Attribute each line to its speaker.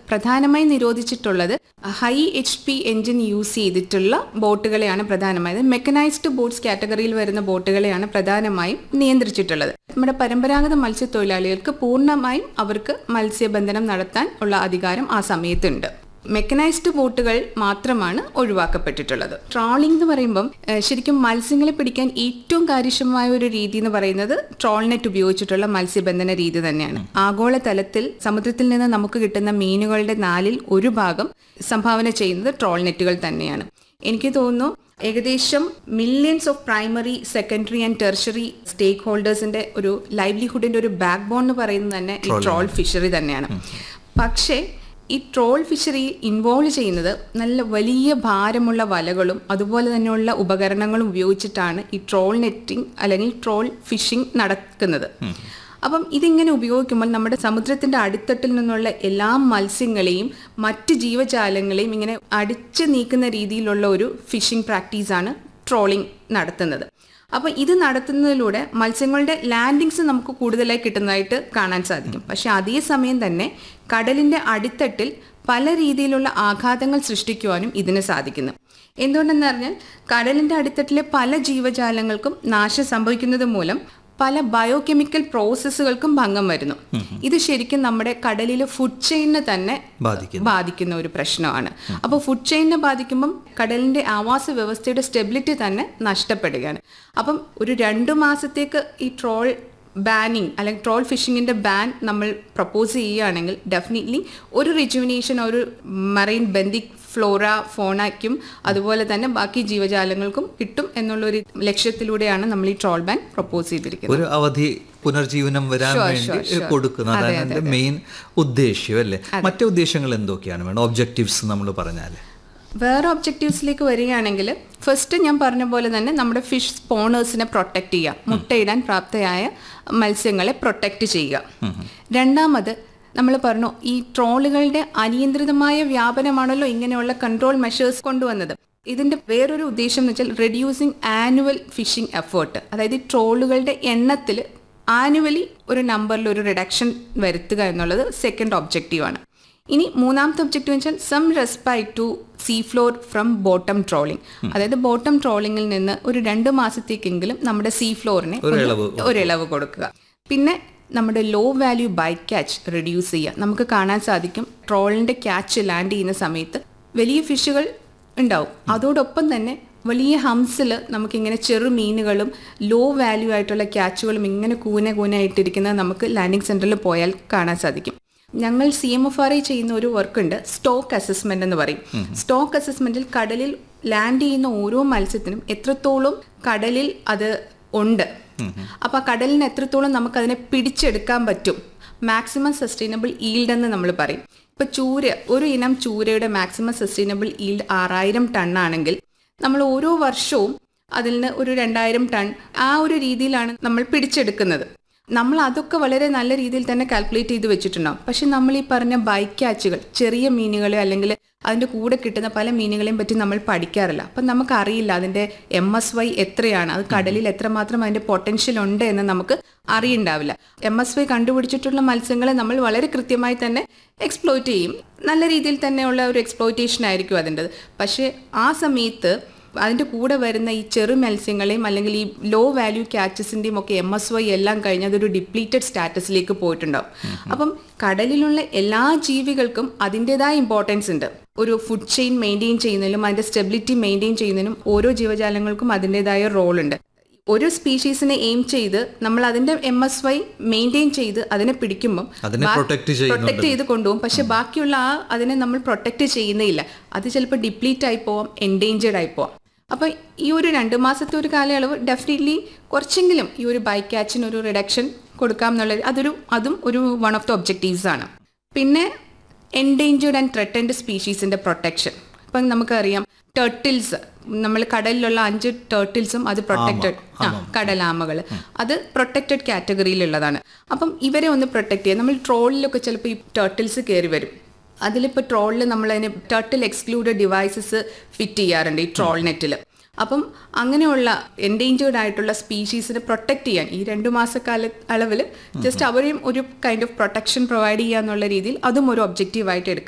Speaker 1: പ്രധാനമായും നിരോധിച്ചിട്ടുള്ളത് high H P engine use ചെയ്തിട്ടുള്ള ബോട്ടുകളെയാണ് പ്രധാനമായും മെക്കനൈസ്ഡ് ബോട്ട്സ് കാറ്റഗറിയിൽ വരുന്ന ബോട്ടുകളെയാണ് പ്രധാനമായും നിയന്ത്രിച്ചിട്ടുള്ളത് നമ്മുടെ പരമ്പരാഗത മത്സ്യത്തൊഴിലാളികൾക്ക് പൂർണ്ണമായും അവർക്ക് മത്സ്യബന്ധനം നടത്താൻ ഉള്ള അധികാരം ആ സമയത്തുണ്ട് മെക്കനൈസ്ഡ് ബോട്ടുകൾ മാത്രമാണ് ഒഴിവാക്കപ്പെട്ടിട്ടുള്ളത് ട്രോളിംഗ് എന്ന് പറയുമ്പം ഏഹ്, ശരിക്കും മത്സ്യങ്ങളെ പിടിക്കാൻ ഏറ്റവും കാര്യക്ഷമമായ ഒരു രീതി എന്ന് പറയുന്നത് ട്രോൾ നെറ്റ് ഉപയോഗിച്ചിട്ടുള്ള മത്സ്യബന്ധന രീതി തന്നെയാണ് ആഗോളതലത്തിൽ സമുദ്രത്തിൽ നിന്ന് നമുക്ക് കിട്ടുന്ന മീനുകളുടെ നാലിൽ ഒരു ഭാഗം സംഭാവന ചെയ്യുന്നത് ട്രോൾ നെറ്റുകൾ തന്നെയാണ് എനിക്ക് തോന്നുന്നു ഏകദേശം millions of primary secondary and tertiary stake ഹോൾഡേഴ്സിന്റെ ഒരു ലൈവ്ലിഹുഡിന്റെ ഒരു ബാക്ക് ബോൺ എന്ന് പറയുന്നത് തന്നെ ഈ ട്രോൾ ഫിഷറി തന്നെയാണ് പക്ഷേ ഈ ട്രോൾ ഫിഷറിയിൽ ഇൻവോൾവ് ചെയ്യുന്നത് നല്ല വലിയ ഭാരമുള്ള വലകളും അതുപോലെ തന്നെയുള്ള ഉപകരണങ്ങളും ഉപയോഗിച്ചിട്ടാണ് ഈ ട്രോൾ നെറ്റിംഗ് അല്ലെങ്കിൽ ട്രോൾ ഫിഷിംഗ് നടക്കുന്നത് അപ്പം ഇതിങ്ങനെ ഉപയോഗിക്കുമ്പോൾ നമ്മുടെ സമുദ്രത്തിന്റെ അടിത്തട്ടിൽ നിന്നുള്ള എല്ലാ മത്സ്യങ്ങളെയും മറ്റ് ജീവജാലങ്ങളെയും ഇങ്ങനെ അടിച്ചു നീക്കുന്ന രീതിയിലുള്ള ഒരു ഫിഷിംഗ് പ്രാക്ടീസാണ് ട്രോളിംഗ് നടത്തുന്നത് അപ്പോൾ ഇത് നടത്തുന്നതിലൂടെ മത്സ്യങ്ങളുടെ ലാൻഡിങ്സ് നമുക്ക് കൂടുതലായി കിട്ടുന്നതായിട്ട് കാണാൻ സാധിക്കും പക്ഷെ അതേസമയം തന്നെ കടലിന്റെ അടിത്തട്ടിൽ പല രീതിയിലുള്ള ആഘാതങ്ങൾ സൃഷ്ടിക്കുവാനും ഇതിന് സാധിക്കുന്നു എന്തുകൊണ്ടെന്ന് പറഞ്ഞാൽ കടലിന്റെ അടിത്തട്ടിലെ പല ജീവജാലങ്ങൾക്കും നാശം സംഭവിക്കുന്നത് മൂലം പല ബയോകെമിക്കൽ പ്രോസസ്സുകൾക്കും ഭംഗം വരുന്നു ഇത് ശരിക്കും നമ്മുടെ കടലിലെ ഫുഡ് ചെയിനിനെ തന്നെ
Speaker 2: ബാധിക്കുന്നു
Speaker 1: ബാധിക്കുന്ന ഒരു പ്രശ്നമാണ് അപ്പോൾ ഫുഡ് ചെയിനിനെ ബാധിക്കുമ്പം കടലിന്റെ ആവാസ വ്യവസ്ഥയുടെ സ്റ്റെബിലിറ്റി തന്നെ നഷ്ടപ്പെടുകയാണ് അപ്പം ഒരു രണ്ടു മാസത്തേക്ക് ഈ ട്രോൾ ബാനിങ് അല്ലെങ്കിൽ ട്രോൾ ഫിഷിങ്ങിന്റെ ബാൻ നമ്മൾ പ്രപ്പോസ് ചെയ്യുകയാണെങ്കിൽ ഡെഫിനറ്റ്ലി ഒരു റിജുവിനേഷൻ ഒരു മറൈൻ ബന്ധിക് ഫ്ലോറ ഫോണയ്ക്കും അതുപോലെ തന്നെ ബാക്കി ജീവജാലങ്ങൾക്കും കിട്ടും എന്നുള്ളൊരു ലക്ഷ്യത്തിലൂടെയാണ് നമ്മൾ ഈ ട്രോൾ ബാൻ പ്രപ്പോസ് ചെയ്തിരിക്കുന്നത്
Speaker 2: ഒരു അവധി പുനർജീവനം വരാൻ
Speaker 1: Sure,
Speaker 2: വേണ്ടി
Speaker 1: sure, sure.
Speaker 2: കൊടുക്കുന്നത്
Speaker 1: അതെ,
Speaker 2: അതാണ് അതിന്റെ മെയിൻ ഉദ്ദേശ്യം അല്ലേ മറ്റു ഉദ്ദേശങ്ങൾ എന്തൊക്കെയാണ് വേണം ഒബ്ജക്റ്റീവ്സ് നമ്മൾ പറഞ്ഞാൽ
Speaker 1: വേറെ ഒബ്ജക്റ്റീവ്സിലേക്ക് വരികയാണെങ്കിൽ ഫസ്റ്റ് ഞാൻ പറഞ്ഞ പോലെ തന്നെ നമ്മുടെ ഫിഷ് സ്പോണേഴ്സിനെ പ്രൊട്ടക്റ്റ് ചെയ്യുക മുട്ടയിടാൻ പ്രാപ്തയായ മത്സ്യങ്ങളെ പ്രൊട്ടക്റ്റ് ചെയ്യുക രണ്ടാമത് നമ്മൾ പറഞ്ഞു ഈ ട്രോളുകളുടെ അനിയന്ത്രിതമായ വ്യാപനമാണല്ലോ ഇങ്ങനെയുള്ള കൺട്രോൾ മെഷേഴ്സ് കൊണ്ടുവന്നത് ഇതിന്റെ വേറൊരു ഉദ്ദേശം എന്ന് വെച്ചാൽ റെഡ്യൂസിങ് ആനുവൽ ഫിഷിംഗ് എഫേർട്ട് അതായത് ഈ ട്രോളുകളുടെ എണ്ണത്തിൽ ആനുവലി ഒരു നമ്പറിൽ ഒരു റിഡക്ഷൻ വരുത്തുക എന്നുള്ളത് സെക്കൻഡ് ഒബ്ജക്റ്റീവാണ് ഇനി മൂന്നാമത്തെ ഒബ്ജക്റ്റീവ് വെച്ചാൽ some respite to sea floor from bottom trawling അതായത് ബോട്ടം ട്രോളിംഗിൽ നിന്ന് ഒരു രണ്ട് മാസത്തേക്കെങ്കിലും നമ്മുടെ സീ ഫ്ലോറിനെ
Speaker 2: ഒരു ഇളവ്
Speaker 1: ഒരു ഇളവ് കൊടുക്കുക പിന്നെ നമ്മുടെ low value bycatch reduce ചെയ്യുക നമുക്ക് കാണാൻ സാധിക്കും ട്രോളിന്റെ ക്യാച്ച് ലാൻഡ് ചെയ്യുന്ന സമയത്ത് വലിയ ഫിഷുകൾ ഉണ്ടാവും അതോടൊപ്പം തന്നെ വലിയ ഹംസിൽ നമുക്കിങ്ങനെ ചെറു മീനുകളും ലോ വാല്യൂ ആയിട്ടുള്ള ക്യാച്ചുകളും ഇങ്ങനെ കൂന കൂനായിട്ടിരിക്കുന്നത് നമുക്ക് ലാൻഡിംഗ് സെന്ററിൽ പോയാൽ കാണാൻ സാധിക്കും ഞങ്ങൾ C M F R I ചെയ്യുന്ന ഒരു വർക്ക് ഉണ്ട് സ്റ്റോക്ക് അസസ്മെന്റ് എന്ന് പറയും സ്റ്റോക്ക് അസസ്മെന്റിൽ കടലിൽ ലാൻഡ് ചെയ്യുന്ന ഓരോ മത്സ്യത്തിനും എത്രത്തോളം കടലിൽ അത് ഉണ്ട് അപ്പൊ ആ കടലിന് എത്രത്തോളം നമുക്ക് അതിനെ പിടിച്ചെടുക്കാൻ പറ്റും മാക്സിമം സസ്റ്റൈനബിൾ ഈൽഡ് എന്ന് നമ്മൾ പറയും ഇപ്പൊ ചൂര ഒരു ഇനം ചൂരയുടെ മാക്സിമം സസ്റ്റൈനബിൾ ഈൽഡ് ആറായിരം ടൺ ആണെങ്കിൽ നമ്മൾ ഓരോ വർഷവും അതിൽ നിന്ന് ഒരു രണ്ടായിരം ടൺ ആ ഒരു രീതിയിലാണ് നമ്മൾ പിടിച്ചെടുക്കുന്നത് നമ്മൾ അതൊക്കെ വളരെ നല്ല രീതിയിൽ തന്നെ കാൽക്കുലേറ്റ് ചെയ്ത് വെച്ചിട്ടുണ്ടാവും പക്ഷെ നമ്മൾ ഈ പറഞ്ഞ ബൈക്കാച്ചുകൾ ചെറിയ മീനുകളെ അല്ലെങ്കിൽ അതിൻ്റെ കൂടെ കിട്ടുന്ന പല മീനുകളെയും പറ്റി നമ്മൾ പഠിക്കാറില്ല അപ്പം നമുക്കറിയില്ല അതിൻ്റെ എം എസ് വൈ എത്രയാണ് അത് കടലിൽ എത്രമാത്രം അതിൻ്റെ പൊട്ടൻഷ്യൽ ഉണ്ട് എന്ന് നമുക്ക് അറിയുണ്ടാവില്ല എം എസ് വൈ കണ്ടുപിടിച്ചിട്ടുള്ള മത്സ്യങ്ങളെ നമ്മൾ വളരെ കൃത്യമായി തന്നെ എക്സ്പ്ലോയിറ്റ് ചെയ്യും നല്ല രീതിയിൽ തന്നെയുള്ള ഒരു എക്സ്പ്ലോയിറ്റേഷൻ ആയിരിക്കും അതിൻ്റെത് പക്ഷേ ആ സമയത്ത് അതിൻ്റെ കൂടെ വരുന്ന ഈ ചെറു മത്സ്യങ്ങളെയും അല്ലെങ്കിൽ ഈ ലോ വാല്യൂ ക്യാച്ചസിൻ്റെയും ഒക്കെ എം എസ് വൈ എല്ലാം കഴിഞ്ഞ് അതൊരു ഡിപ്ലീറ്റഡ് സ്റ്റാറ്റസിലേക്ക് പോയിട്ടുണ്ടാവും അപ്പം കടലിലുള്ള എല്ലാ ജീവികൾക്കും അതിൻ്റെതായ ഇമ്പോർട്ടൻസ് ഉണ്ട് ഒരു ഫുഡ് ചെയിൻ മെയിൻറ്റെയിൻ ചെയ്യുന്നതിലും അതിൻ്റെ സ്റ്റെബിലിറ്റി മെയിൻറ്റെയിൻ ചെയ്യുന്നതിനും ഓരോ ജീവജാലങ്ങൾക്കും അതിൻ്റെതായ റോൾ ഉണ്ട് ഒരു സ്പീഷീസിനെ എയിം ചെയ്ത് നമ്മൾ അതിന്റെ എം എസ് വൈ മെയിൻറ്റെയിൻ ചെയ്ത് അതിനെ പിടിക്കുമ്പോൾ
Speaker 2: അതിനെ protect ചെയ്യുന്നുണ്ട്.
Speaker 1: പ്രൊട്ടക്ട് ചെയ്ത് കൊണ്ടുപോകും പക്ഷെ ബാക്കിയുള്ള ആ അതിനെ നമ്മൾ പ്രൊട്ടക്ട് ചെയ്യുന്നില്ല അത് ചിലപ്പോൾ ഡിപ്ലീറ്റ് ആയി പോവാം എൻഡേഞ്ചേർഡ് ആയി പോവാം അപ്പൊ ഈ ഒരു രണ്ട് മാസത്തെ ഒരു കാലയളവ് ഡെഫിനറ്റ്ലി കുറച്ചെങ്കിലും ഈ ഒരു ബൈ ക്യാച്ചിന് ഒരു റിഡക്ഷൻ കൊടുക്കാം എന്നുള്ളത് അതൊരു അതും ഒരു വൺ ഓഫ് ദ ഒബ്ജക്റ്റീവ്സ് ആണ് പിന്നെ എൻഡേഞ്ചേർഡ് ആൻഡ് ത്രെട്ടൻഡ് സ്പീഷീസിന്റെ പ്രൊട്ടക്ഷൻ ഇപ്പം നമുക്കറിയാം ടേർട്ടിൽസ് നമ്മൾ കടലിലുള്ള അഞ്ച് ടേർട്ടിൽസും അത് പ്രൊട്ടക്റ്റഡ് ആ കടലാമകൾ അത് പ്രൊട്ടക്റ്റഡ് കാറ്റഗറിയിലുള്ളതാണ് അപ്പം ഇവരെ ഒന്ന് പ്രൊട്ടക്ട് ചെയ്യാം നമ്മൾ ട്രോളിലൊക്കെ ചിലപ്പോൾ ഈ ടേർട്ടിൽസ് കയറി വരും അതിലിപ്പോൾ ട്രോളിൽ നമ്മൾ അതിന് ടേർട്ടിൽ എക്സ്ക്ലൂഡഡ് ഡിവൈസസ് ഫിറ്റ് ചെയ്യാറുണ്ട് ഈ ട്രോൾ നെറ്റിൽ അപ്പം അങ്ങനെയുള്ള എൻഡേഞ്ചേർഡ് ആയിട്ടുള്ള സ്പീഷീസിനെ പ്രൊട്ടക്ട് ചെയ്യാൻ ഈ രണ്ടു മാസക്കാല അളവിൽ ജസ്റ്റ് അവരെയും ഒരു കൈൻഡ് ഓഫ് പ്രൊട്ടക്ഷൻ പ്രൊവൈഡ് ചെയ്യുക എന്നുള്ള രീതിയിൽ അതും ഒരു ഒബ്ജക്റ്റീവായിട്ട് എടുക്കുക